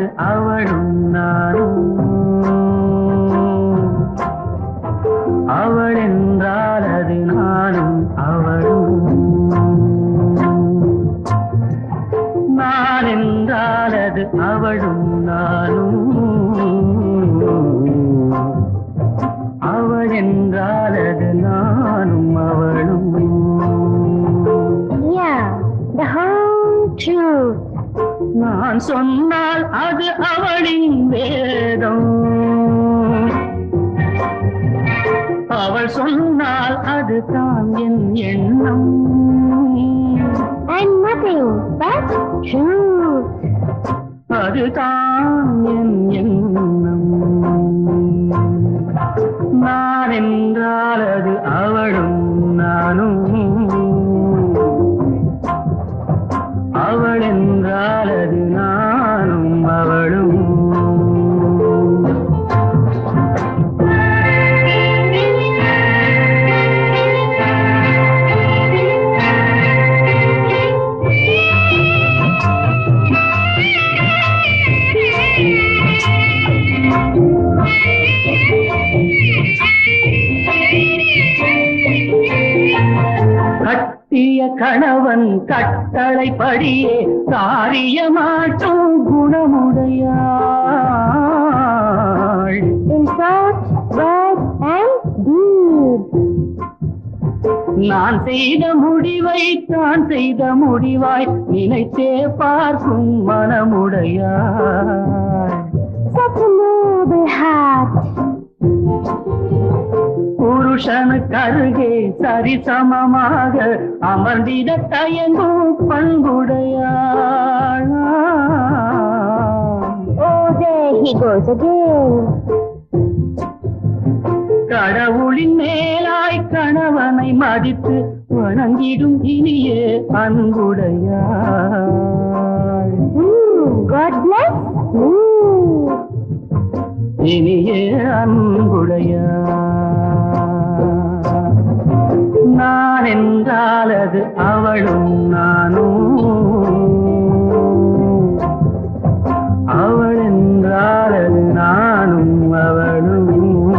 அவளும் நானும் அவள் என்றால் அது நானும் அவளும் நான் என்றால் அது அவளும் நானும் அவள் என்றால் அது நானும் அவளும் Yeah, the whole truth. நான் சொன்னால் அது அவளின் வேதம் அவள் சொன்னால் அது தான் என் எண்ணம் And nothing but truth. அதுதான் என் எண்ணம் நான் என்றால் அது அவளும் நானும் அவள் என்றால் அது நானும் அவளும் கட்டிய கணவன் கட்டளைப்படியே காரியமாற்றும் குணமுடையாள் In thought, word, and deed. நான் செய்த முடிவை தான் செய்த முடிவாய் நினைத்தே பார்க்கும் மனமுடையாள் Such a noble heart. புருஷனுக்கு அருகே சரிசமமாக அமர்ந்திட தயங்கும் பண்புடையாள் Oh, there he goes again. கடவுளின் மேலாய் கணவனை மதித்து வணங்கிடும் இனிய அன்புடையாள் Hmm, God bless. Hmm. இனிய அன்புடையாள் நான் என்றால் அது அவளும் நானும் அவள் என்றால் அது நானும் அவளும்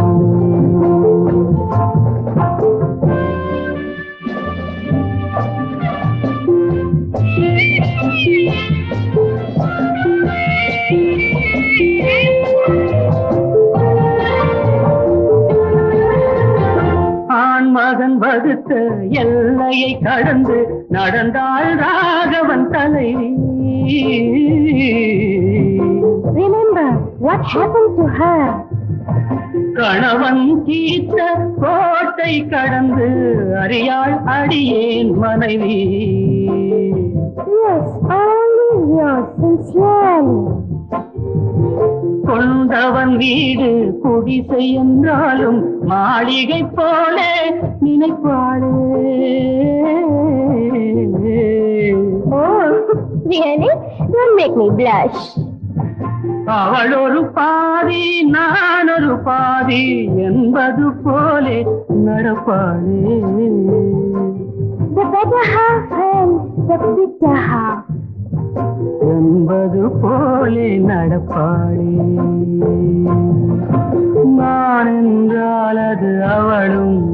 ஆண் மகன் வகுத்த எல்லையை கடந்து நடந்தாள் ராகவன் தலைவி Remember what happened to her. கணவன் தீர்த்த கோட்டை கடந்து அறியாள் அடியேன் மனைவி Yes, only yours sincerely. கொண்டவன் வீடு குடிசை என்றாலும் மாளிகை போல நினைப்பாளே Oh, really? Don't make me blush. அவள் ஒரு பாதி நான் ஒரு பாதி என்பது போலே நடப்பாளே The better half and the bitter half. என்பது போலே நடப்பாளே நான் என்றால் அது அவளும்